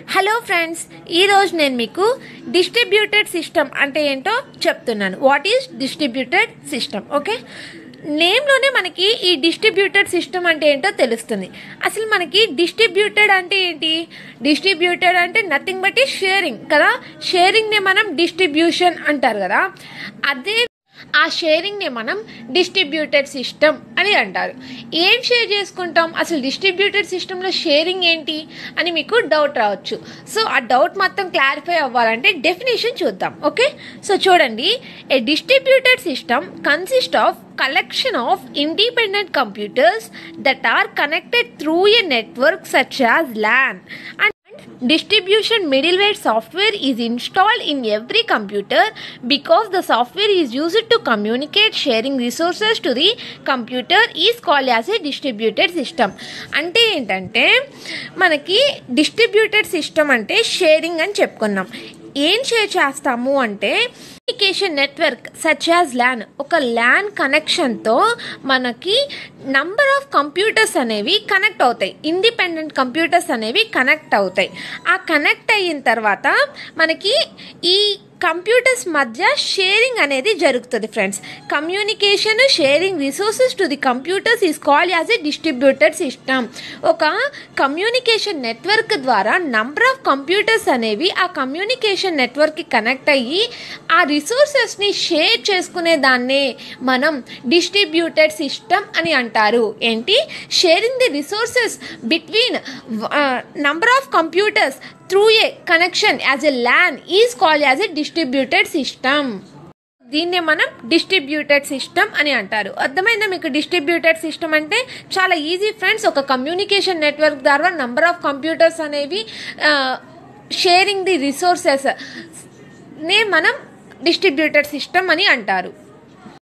hello friends ఈరోజు నేను మీకు డిస్ట్రిబ్యూటెడ్ సిస్టమ్ అంటే ఏంటో చెప్తున్నాను what is distributed system okay నేమ్లోనే మనకి ఈ డిస్ట్రిబ్యూటెడ్ సిస్టమ్ అంటే ఏంటో తెలుస్తుంది అసలు మనకి డిస్ట్రిబ్యూటెడ్ అంటే ఏంటి డిస్ట్రిబ్యూటెడ్ అంటే నథింగ్ బట్ ఈ షేరింగ్ కదా షేరింగ్ని మనం డిస్ట్రిబ్యూషన్ అంటారు కదా అదే ఆ షేరింగ్ని మనం డిస్ట్రిబ్యూటెడ్ సిస్టమ్ అని అంటారు ఏం షేర్ చేసుకుంటాం అసలు డిస్ట్రిబ్యూటెడ్ సిస్టంలో షేరింగ్ ఏంటి అని మీకు డౌట్ రావచ్చు సో ఆ డౌట్ మొత్తం క్లారిఫై అవ్వాలంటే డెఫినేషన్ చూద్దాం ఓకే సో చూడండి A distributed system consist of collection of independent computers that are connected through a network such as LAN and distribution middleware software is installed in every computer because the software is used to communicate sharing resources to the computer is called as a distributed system అంటే ఏంటంటే మనకి distributed system అంటే sharing అని చెప్పుకున్నాం ఏం share చేస్తాము అంటే communication network such as LAN ఒక ల్యాన్ కనెక్షన్తో మనకి నంబర్ ఆఫ్ కంప్యూటర్స్ అనేవి కనెక్ట్ అవుతాయి ఇండిపెండెంట్ కంప్యూటర్స్ అనేవి కనెక్ట్ అవుతాయి ఆ కనెక్ట్ అయిన తర్వాత మనకి ఈ కంప్యూటర్స్ మధ్య షేరింగ్ అనేది జరుగుతుంది friends communication sharing resources to the computers is call as a distributed system ఒక కమ్యూనికేషన్ నెట్వర్క్ ద్వారా నంబర్ ఆఫ్ కంప్యూటర్స్ అనేవి ఆ కమ్యూనికేషన్ నెట్వర్క్కి కనెక్ట్ అయ్యి ఆ రిసోర్సెస్ని షేర్ చేసుకునే దాన్నే మనం డిస్ట్రిబ్యూటెడ్ సిస్టమ్ అని అంటారు ఏంటి sharing the resources between number of computers through a connection as a LAN is call as a distributed system దీన్నే మనం డిస్ట్రిబ్యూటెడ్ సిస్టమ్ అని అంటారు అర్థమైందా మీకు డిస్ట్రిబ్యూటెడ్ సిస్టమ్ అంటే చాలా ఈజీ ఫ్రెండ్స్ ఒక కమ్యూనికేషన్ నెట్వర్క్ ద్వారా నంబర్ ఆఫ్ కంప్యూటర్స్ అనేవి షేరింగ్ ది రిసోర్సెస్ నే మనం డిస్ట్రిబ్యూటెడ్ సిస్టమ్ అని అంటారు